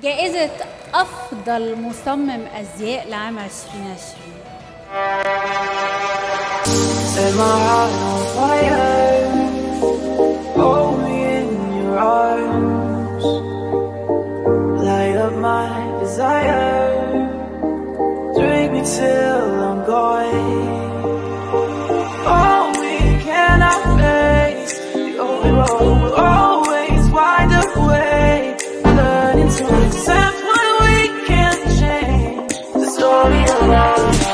جائزة أفضل مصمم أزياء لعام 2020 Set my heart on fire. Hold me in your arms. Light up my desire. Drink me till I'm gone. Oh, we cannot face the only road. We'll always find a way. Learning to accept what we can change. The story of our lives.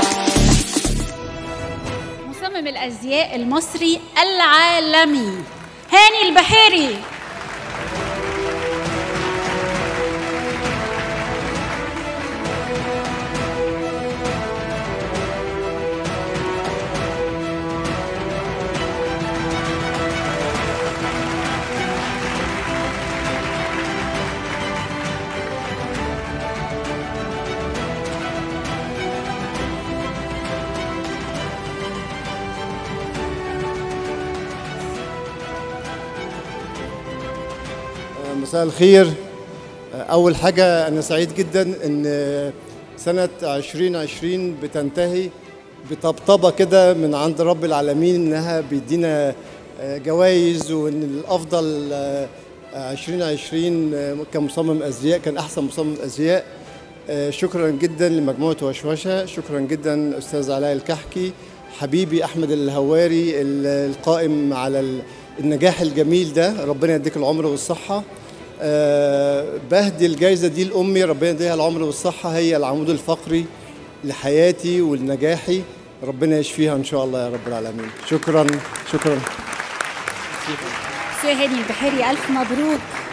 مصمم الأزياء المصري العالمي هاني البحيري مساء الخير أول حاجة أنا سعيد جدا إن سنة 2020 بتنتهي بطبطبة كده من عند رب العالمين إنها بيدينا جوائز وإن الأفضل 2020 كمصمم أزياء كان أحسن مصمم أزياء شكرا جدا لمجموعة وشوشة شكرا جدا أستاذ علاء الكحكي حبيبي أحمد الهواري القائم على النجاح الجميل ده ربنا يديك العمر والصحة أه بهدي الجائزة دي لأمي ربنا يديها العمر والصحة هي العمود الفقري لحياتي ولنجاحي ربنا يشفيها إن شاء الله يا رب العالمين شكرا شكرا سي هاني البحيري ألف مبروك